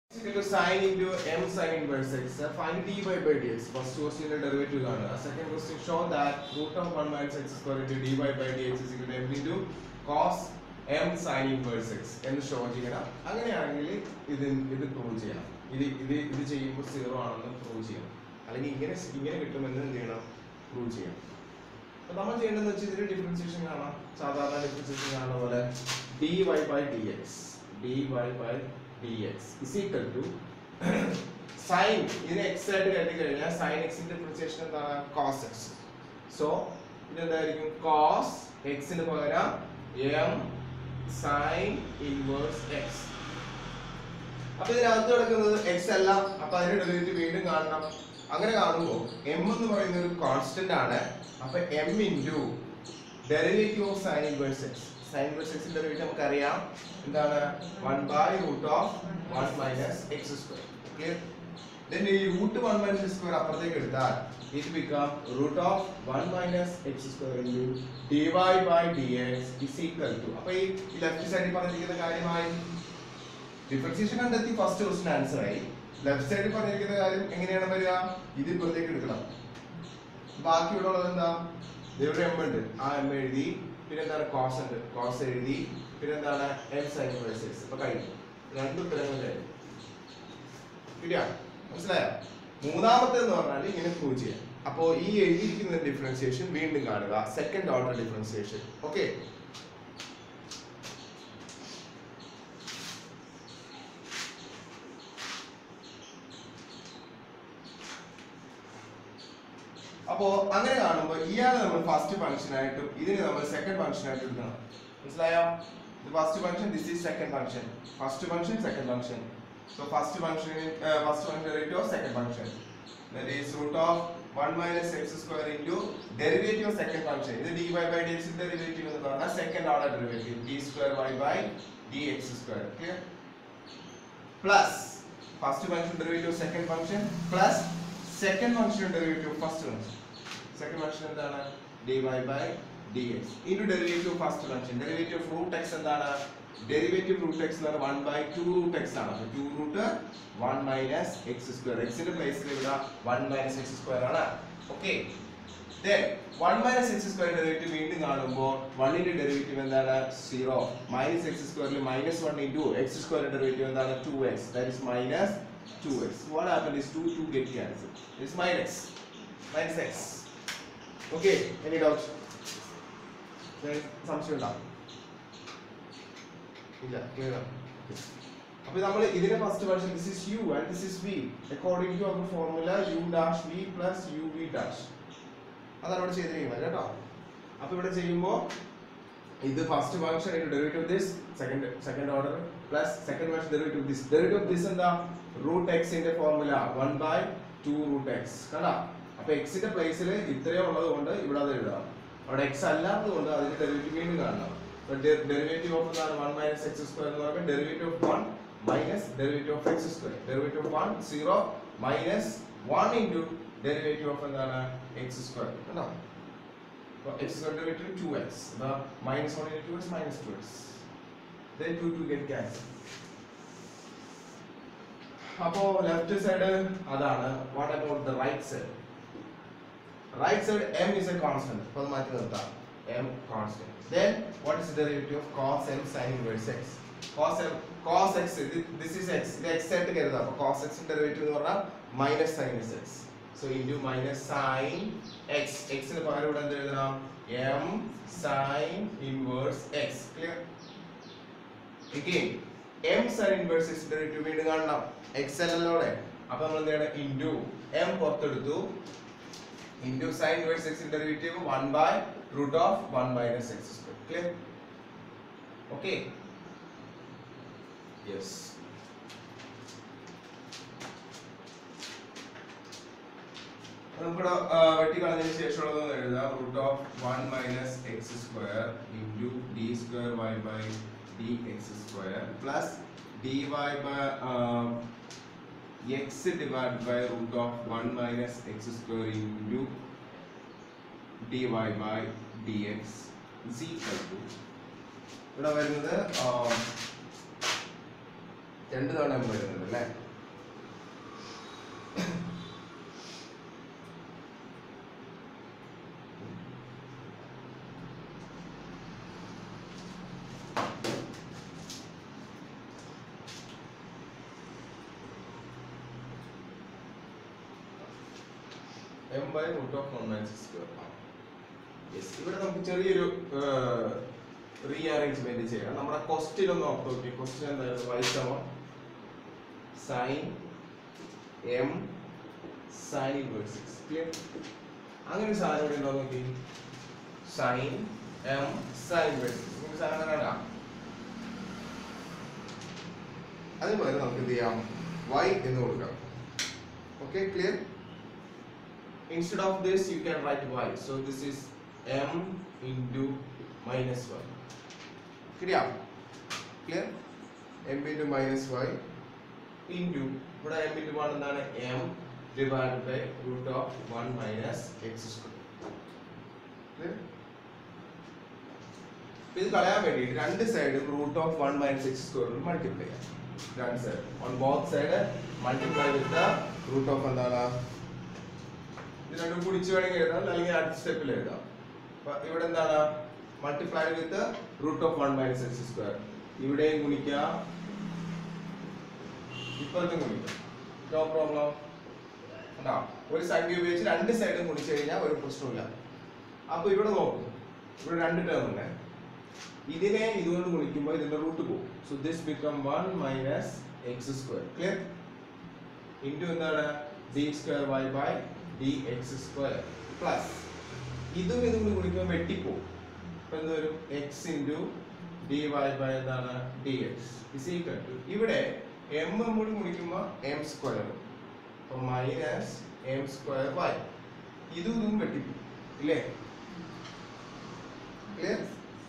equal to sine into m sine inverse x. Uh, find d by by dx. First question derivative കാണുക. Second question show that root of 1 minus x square into dy by dx is equal to m into cos m sine inverse x എന്ന് show ചെയ്യണം അങ്ങനെയാണെങ്കിൽ ഇത് ഇത് prove ചെയ്യണം ഇത് ഇത് ഇത് ചെയ്യുമ്പോൾ സീറോ ആണെന്ന് പ്രൂവ് ചെയ്യണം അല്ലെങ്കിൽ ഇങ്ങനെ ഇങ്ങനെ കിട്ടുമെന്ന് എന്ത് ചെയ്യണം പ്രൂവ് ചെയ്യണം അപ്പൊ നമ്മൾ ചെയ്യേണ്ടതെന്ന് വെച്ചാൽ ഇതിന്റെ ഡിഫറൻസിയേഷൻ കാണാം സാധാരണ ഡിഫറൻസിയേഷൻ കാണുന്ന പോലെ dy by dx dy by dx is equal to sin ഇതിനെ x ആയിട്ട് കരുതി കഴിഞ്ഞാൽ sin x ന്റെ ഡിഫറൻസിയേഷൻ എന്താണ് cos x സോ ഇതെന്തായിരിക്കും cos x ന് പകരം m sin inverse x അപ്പൊ ഇതിനകത്ത് കിടക്കുന്നത് x അല്ല അപ്പൊ അതിന്റെ ഡെറിവേറ്റീവ് വീണ്ടും കാണണം അങ്ങനെ കാണുമ്പോൾ m എന്ന് പറയുന്ന ഒരു കോൺസ്റ്റന്റ് ആണ് അപ്പൊ m into derivative of sine inverse X sine inverse എക്സിന്റെ ഡെറിവേറ്റീവ് നമുക്കറിയാം എന്താണ് one by root of one minus X square clear then ഈ root one minus X square അപ്പുറത്തേക്ക് എടുത്താൽ it become root of one minus X square into D Y by D X is equal to അപ്പൊ ഈ left സൈഡിൽ പറഞ്ഞിരിക്കുന്ന കാര്യമായി differentiation കണ്ടെത്തി first question answer ആയി ലെഫ്റ്റ് സൈഡിൽ പറഞ്ഞിരിക്കുന്ന കാര്യം എങ്ങനെയാണ് വരിക ഇത് ഇപ്പുറത്തേക്ക് എടുക്കണം ബാക്കി ഇവിടെ ഉള്ളത് എന്താ ഇവിടെ എം ഉണ്ട് ആ എം എഴുതി പിന്നെ എന്താണ് കോസ് ഉണ്ട് കോസ് എഴുതി പിന്നെ എന്താണ് എം സൈൻ വേഴ്സസ് ഇപ്പൊ കഴിഞ്ഞു രണ്ട് ഉത്തരങ്ങളായി കിട്ടിയാ മനസ്സിലായോ മൂന്നാമത്തെ എന്ന് പറഞ്ഞാൽ ഇങ്ങനെ പ്രൂവ് ചെയ്യാം അപ്പോ ഈ എഴുതിയിരിക്കുന്ന ഡിഫറൻസിയേഷൻ വീണ്ടും കാണുക സെക്കൻഡ് ഓർഡർ ഡിഫറൻസിയേഷൻ ഓക്കെ അപ്പോ അങ്ങനെ കാണുമ്പോൾ ഇയാളെ നമ്മൾ ഫസ്റ്റ് ഫംഗ്ഷൻ ആയിട്ടും ഇതിനെ നമ്മൾ സെക്കൻഡ് ഫംഗ്ഷൻ ആയിട്ട് എടുക്കണം മനസ്സിലായോ ഇത് first function this is second function first function second function so first function first function derivative of second function that is root of 1 minus X square into derivative of second function ഇത് D Y by D X derivative എന്ന് പറഞ്ഞാൽ second order derivative D square Y by D X square clear plus first function derivative second function plus second function derivative first function second function എന്താണ് dy by dx into derivative first function derivative root x എന്താണ് derivative root x എന്ന് പറഞ്ഞാൽ 1 by 2 root x ആണ് അപ്പോൾ 2 root 1 minus x square x ന്റെ പ്ലേസിൽ ഇവിടെ 1 minus x square ആണ് okay then 1 minus x square derivative വീണ്ടും കാണുമ്പോൾ 1 ന്റെ ഡെറിവേറ്റീവ് എന്താണ് 0 മൈനസ് x സ്ക്വയറിൽ minus 1 into x square derivative എന്താണ് 2x that is minus 2x what happened is 2 2 get cancelled it's minus minus x okay any doubt സംശയം ഉണ്ടോ ഇല്ല clear ആണ് അപ്പൊ നമ്മൾ ഇതിന്റെ first version this is u and this is v according to our formula u dash v plus u v dash അതാണ് ഇവിടെ ചെയ്തിരിക്കുന്നത് കേട്ടോ അപ്പൊ ഇവിടെ ചെയ്യുമ്പോൾ ഇത് first function into derivative this second second order plus second function derivative this derivative this എന്താ root എക്സിന്റെ formula one by two root x കണ്ടാ അപ്പൊ എക്സിന്റെ പ്ലേസിൽ ഇത്രയും ഉള്ളത് കൊണ്ട് ഇവിടെ അത് എഴുതാം അവിടെ എക്സ് അല്ലാത്തത് കൊണ്ട് അതിന്റെ ഡെറിവേറ്റീവ് വീണ്ടും കാണണം ഡെറിവേറ്റീവ് ഓഫ് എന്താണ് വൺ മൈനസ് എക്സ് സ്ക്വയർ എന്ന് പറയുമ്പോൾ derivative of one minus derivative of x square derivative of one zero minus one into derivative of എന്താണ് എക്സ് സ്ക്വയർ കണ്ടോ അപ്പോൾ x square derivative two x minus one into two x minus two x then 2 2 get cancel അപ്പോ left side അതാണ് what about the right side right side m is a constant അപ്പോൾ അത് മാറ്റി നിർത്താം m constant then what is the derivative of cos m sin inverse x cos m cos x ഇത് this is x ഇത് x ആയിട്ട് കരുതാം അപ്പോൾ cos x ന്റെ ഡെറിവേറ്റീവ് എന്ന് പറഞ്ഞാൽ minus sin is x so into minus sin x x ന് പകരം ഇവിടെ എന്ത് എഴുതണം m sin inverse x clear again m sin inverse x derivative വീണ്ടും കാണണം x അല്ലല്ലോടെ അപ്പോൾ നമ്മൾ എന്ത് ചെയ്യണം into m പുറത്തെടുത്തു into sin inverse x ന്റെ derivative 1 by root of 1 minus x square clear okay yes നമുക്കിവിടെ വെട്ടി കളഞ്ഞതിന് ശേഷമുള്ളത് എഴുതാം root of one minus X square into d square Y by D X square plus d Y by x divide by root of one minus X square into D Y by D X is equal to ഇവിടെ വരുന്നത് രണ്ട് തവണ m വരുന്നുണ്ട് അല്ലേ m by root of one minus square yes ഇവിടെ നമുക്ക് ചെറിയൊരു rearrangement ചെയ്യാം നമ്മുടെ ക്വസ്റ്റ്യൻ ഒന്ന് ഓർത്ത് നോക്കി ക്വസ്റ്റ്യൻ എന്തായിരുന്നു വൈ സമം sine m sine inverse six clear അങ്ങനെ ഒരു സാധനം ഇവിടെ ഉണ്ടോ നോക്കി sine m sine inverse six നിങ്ങൾക്ക് സാധനം കാണാം അതിന് പകരം നമുക്ക് എന്ത് ചെയ്യാം y എന്ന് കൊടുക്കാം okay clear instead of this you can write y so this is m into minus y clear clear m into minus y into ഇവിടെ m into 1 എന്താണ് m divided by root of 1 minus x square clear ഇത് കളയാൻ വേണ്ടി രണ്ട് സൈഡും root of one minus X square multiply ചെയ്യാം രണ്ട് side on both side multiply with the root of എന്താണ് ഇത് രണ്ടും കുടിച്ച് വേണമെങ്കിൽ എഴുതാം അല്ലെങ്കിൽ അടുത്ത സ്റ്റെപ്പിൽ എഴുതാം അപ്പൊ ഇവിടെ എന്താണ് multiply with root of one minus X square ഇവിടെയും ഗുണിക്കാം ഇപ്പുറത്തും ഗുണിക്കാം നോ പ്രോബ്ലം കണ്ടോ ഒരു സംഖ്യ ഉപയോഗിച്ച് രണ്ട് സൈഡും ഗുണിച്ചു കഴിഞ്ഞാൽ ഒരു പ്രശ്നമില്ല അപ്പൊ ഇവിടെ നോക്കും ഇവിടെ രണ്ട് ടേം ഉണ്ട് ഇതിനെ ഇതുകൊണ്ട് ഗുണിക്കുമ്പോൾ ഇതിന്റെ റൂട്ട് പോകും so this become one minus X square clear into എന്താണ് d square Y by D X square plus ഇതും ഇതും കൂടി ഗുണിക്കുമ്പോൾ വെട്ടിപ്പോവും അപ്പൊ എന്ത് വരും x into D Y by എന്താണ് d X is equal to ഇവിടെ എം കൂടി ഗുണിക്കുമ്പോൾ എം സ്ക്വയർ അപ്പൊ മൈനസ് എം സ്ക്വയർ വൈ ഇതും ഇതും വെട്ടിപ്പോവും ഇല്ലേ ക്ലിയർ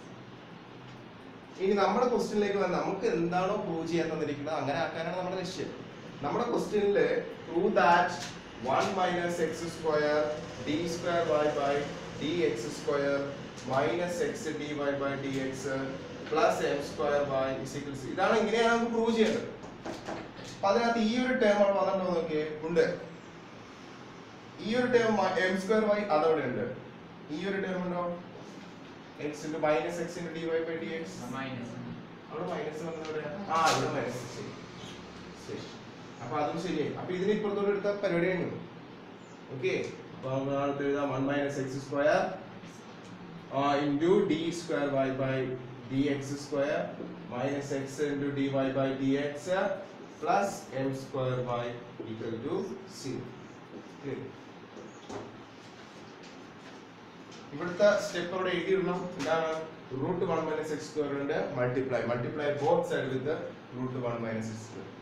ഇനി നമ്മുടെ ക്വസ്റ്റ്യനിലേക്ക് വന്ന് നമുക്ക് എന്താണോ പ്രൂവ് ചെയ്യാൻ തന്നിരിക്കുന്നത് അങ്ങനെ ആക്കാനാണ് നമ്മുടെ ലക്ഷ്യം നമ്മുടെ ക്വസ്റ്റ്യനിൽ prove that one minus X square d square Y by D X square minus x d Y by D x plus m square y is equals ഇതാണ് ഇങ്ങനെയാണ് നമുക്ക് പ്രൂവ് ചെയ്യേണ്ടത് അപ്പൊ അതിനകത്ത് ഈ ഒരു ടേം അവിടെ വന്നിട്ടുണ്ടോ നോക്കിയേ ഉണ്ട് ഈ ഒരു ടേം എം സ്ക്വയർ വൈ അതവിടെ ഉണ്ട് ഈ ഒരു ടേം ഉണ്ടോ x into minus x into D Y by D x minus അവിടെ മൈനസ് വന്നത് എവിടെയാ? ആ ഇവിടെ മൈനസ് ശരി ശരി അപ്പൊ അതും ശരിയായി അപ്പൊ ഇതിന് ഇപ്പുറത്തോട്ട് എടുത്ത പരിപാടി കഴിഞ്ഞു ഓക്കെ അപ്പൊ നമുക്ക് നാളത്തെ എഴുതാം one minus X square into d square Y by D X square minus x into D Y by D x plus m square y equal to zero ഇവിടുത്തെ സ്റ്റെപ്പ് അവിടെ എഴുതിയിടണം എന്താണ് root one minus X square ഉണ്ട് multiply multiply both side with root one minus X square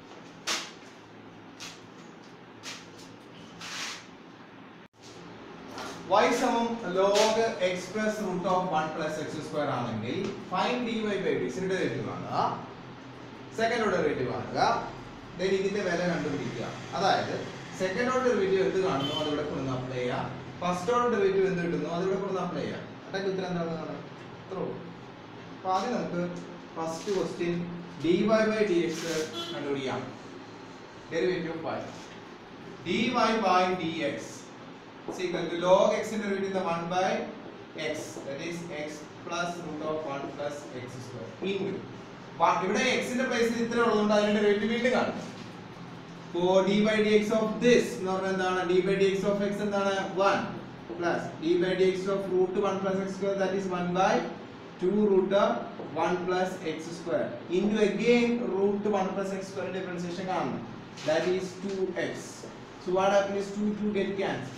y സമം log x plus root of 1 plus x square ആണെങ്കിൽ find dy by dx ന്റെ derivative കാണുക second order derivative കാണുക then ഇതിന്റെ വില കണ്ടുപിടിക്കുക അതായത് സെക്കൻഡ് ഓർഡർ ഡെറിവേറ്റീവ് എന്ത് കാണുന്നു അത് ഇവിടെ കൊണ്ടുവന്ന് അപ്ലൈ ചെയ്യുക ഫസ്റ്റ് ഓർഡർ ഡെറിവേറ്റീവ് എന്ത് കിട്ടുന്നു അത് ഇവിടെ കൊണ്ടുവന്ന് അപ്ലൈ ചെയ്യുക അതൊക്കെ ഉത്തരം എന്താണെന്ന് കാണാം അത്രേ ഉള്ളൂ അപ്പൊ ആദ്യം നമുക്ക് first question dy by dx കണ്ടുപിടിക്കാം derivative of y dy by dx is equal to log x in derivative the 1 by x that is x plus root of 1 plus x square into വ- ഇവിടെ x ന്റെ പ്ലേസിൽ ഇത്ര ഉള്ളതുകൊണ്ട് അതിന്റെ derivative വീണ്ടും കാണും ഇപ്പോ d by dx of this എന്ന് പറഞ്ഞാൽ എന്താണ് d by dx of x എന്താണ് 1 plus d by dx of root 1 plus x square that is 1 by 2 root of 1 plus x square into again root 1 plus x square differentiation കാണണം that is 2x so what happens is 2 2 get cancelled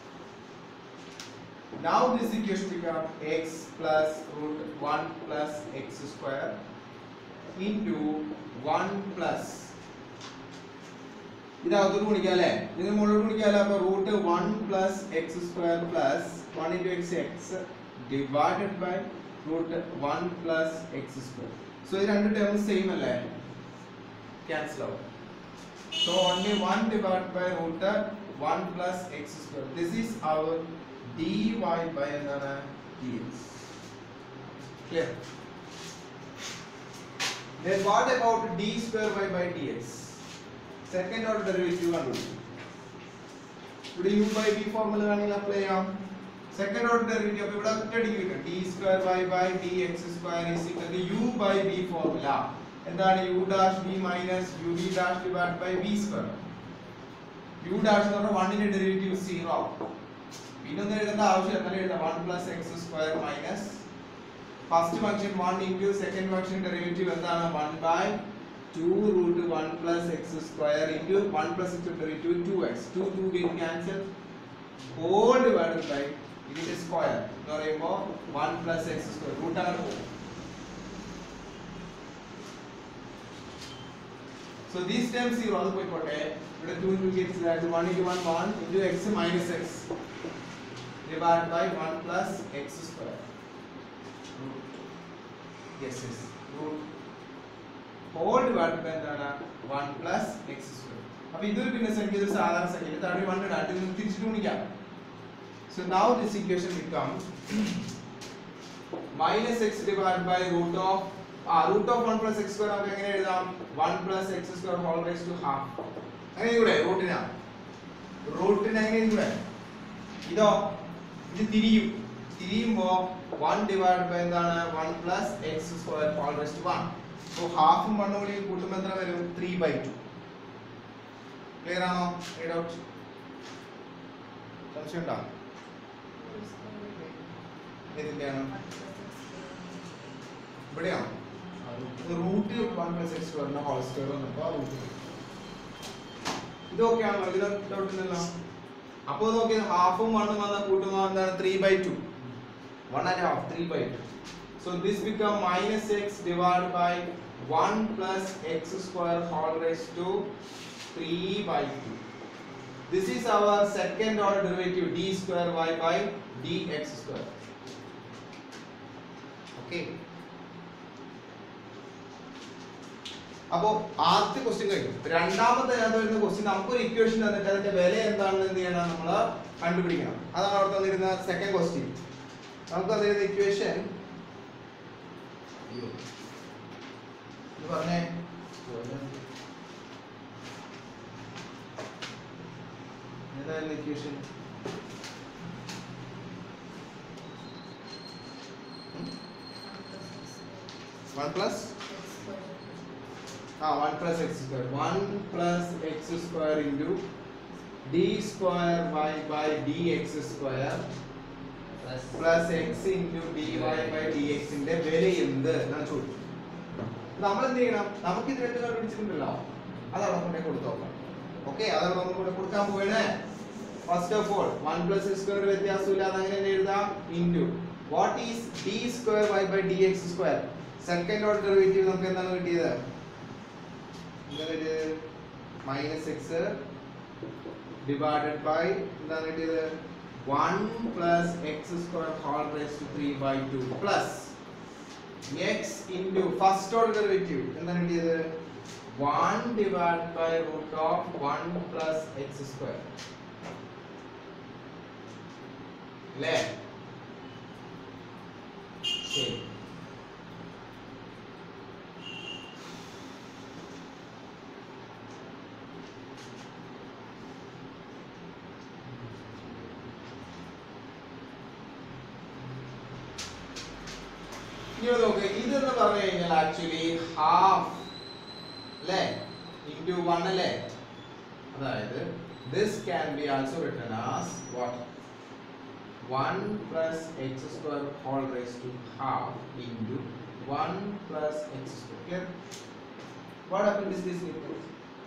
Now this equation become x plus root 1 plus x square into 1 plus ഇതകത്തോട്ട് ഗുണിക്കാം അല്ലേ ഇതിന് മുകളിലോട്ട് ഗുണിക്കാമല്ലോ അപ്പൊ root one plus x square plus one into x x divided by root one plus x square so ഇത് രണ്ട് term same അല്ലേ cancel ആവും So only 1 divided by root 1 plus x square. This is our dy by another dx. Clear? Then what about d square y by dx? Second order derivative കണ്ടുപിടിക്കും ഇവിടെ u by v formula വേണമെങ്കിൽ apply ചെയ്യാം second order derivative അപ്പോൾ ഇവിടെ ഒറ്റ degree കിട്ടും d square y by dx square is equal to u by v formula എന്താണ് u dash v minus u d dash divide by v square u dash എന്ന് പറഞ്ഞാൽ 1 ന്റെ derivative 0 ആവും പിന്നെ ഒന്നും എഴുതേണ്ട ആവശ്യമില്ല എന്നാലും എഴുതാം 1 plus x square minus first function 1 into second function derivative എന്താണ് 1 by 2 root 1 plus x square into 1 plus x derivative 2x 2 2 get cancel whole divided by ഇതിന്റെ സ്ക്വയർ എന്ന് പറയുമ്പോൾ 1 പ്ലസ് എക്സ് സ്ക്വയർ റൂട്ട് അങ്ങനെ പോകും സോ ദീസ് ടേം സീറോ അത് പോയിക്കോട്ടെ ഇവിടെ 2 into gets that 1 into 1 1 into x minus x divided by 1 plus x square. Root. Yes, yes. Root. Whole divided by എന്താണ് 1 plus x square. അപ്പൊ ഇതൊരു പിന്നെ സംഖ്യ ഇതൊരു സാധാരണ സംഖ്യ ഇത് താഴെ 1 ഇടാം ഇത് തിരിച്ചിട്ട് ഗുണിക്കാം So now this equation becomes minus x divided by root of ആ root of 1 plus x square നമുക്ക് എങ്ങനെ എഴുതാം 1 plus x square whole raised to half അങ്ങനെ ഇവിടെ റൂട്ടിനാ റൂട്ടിന് എങ്ങനെ ഇവിടെ ഇതോ ഇത് തിരിയും തിരിയുമ്പോ 1 ഡിവൈഡ് ബൈ എന്താണ് 1 plus x square whole rest 1 so ഹാഫും വണ്ണും കൂടി കൂട്ടുമ്പോൾ എത്ര വരും 3 ബൈ 2 ക്ലിയർ ആണോ ഏ ഡൗട്ട് സംശയം ഉണ്ടോ ഏതിന്റെയാണ് ഇവിടെയാണോ റൂട്ട് 1 പ്ലസ് എക്സ് സ്ക്വയറിന്റെ ഹോൾ സ്ക്വയർ വന്നപ്പോൾ ആ റൂട്ട് ഇതൊക്കെയാണോ ഇതിൽ ഡൗട്ട് ഇല്ലല്ലോ അപ്പോൾ നോക്കി ഹാഫും വണ്ണും വന്ന കൂട്ടുമ്പോൾ എന്താണ് three by two one and half three by two so this become minus x divide by one plus x square whole raise to three by two this is our second order derivative D square Y by D X square okay അപ്പോ ആദ്യത്തെ question കഴിഞ്ഞു രണ്ടാമത്തെ അതിനകത്ത് വരുന്ന question നമുക്കൊരു equation തന്നിട്ട് അതിന്റെ വില എന്താണെന്ന് എന്ത് ചെയ്യണം നമ്മൾ കണ്ടുപിടിക്കണം അതാണ് അവിടെ തന്നിരുന്ന സെക്കൻഡ് ക്വസ്റ്റ്യൻ നമുക്ക് തന്നിരുന്ന ഇക്വേഷൻ ഇത് പറഞ്ഞേ ഏതായിരുന്നു equation one plus Ah, 1 plus x square. 1 plus x square into d square y by dx square plus x into dy by dx ന്റെ വില എന്ത് എന്നാണ് ചോദിച്ചത് നമ്മൾ എന്ത് ചെയ്യണം നമുക്ക് ഇത് രണ്ട് കണ്ടുപിടിച്ചിട്ടുണ്ടല്ലോ അത് അവിടെ കൊണ്ടേ കൊടുത്തു നോക്കാം ഓക്കെ അതവിടെ നമ്മൾ കൂടെ കൊടുക്കാൻ പോവുകയാണ് first of all one plus square വ്യത്യാസമില്ല അതങ്ങനെ തന്നെ എഴുതാം into what is d square Y by D X square second order derivative നമുക്ക് എന്താണ് കിട്ടിയത് എന്താണ് മൈനസ് എക്സ് ഡിവൈഡഡ് ബൈ എന്താണ് കിട്ടിയത് one plus x square whole raise to three by two plus x into first order derivative എന്താണ് കിട്ടിയത് one divide by root of one plus x square അല്ലേ ശരി ഇനി നോക്ക് ഇതെന്ന് പറഞ്ഞു കഴിഞ്ഞാൽ ആക്ച്വലി ഹാഫ് അല്ലേ ഇൻറ്റു വൺ അല്ലേ അതായത് this can be also written as what one plus x square whole raise to half into one plus x square clear what happen is this difference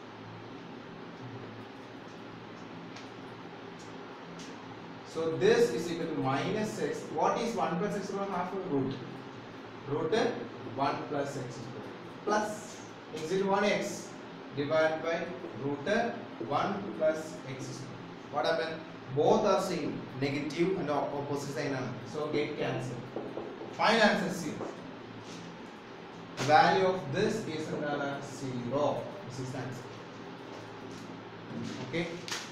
So this is equal to minus x. What is 1 plus x square half of root? root 1 plus x square plus x into 1x divided by root 1 plus x square. What happened? Both are same, negative and op- opposite sign. ആണ്. So get cancel. Final answer is 0. The value of this is another 0. This is the answer. Okay.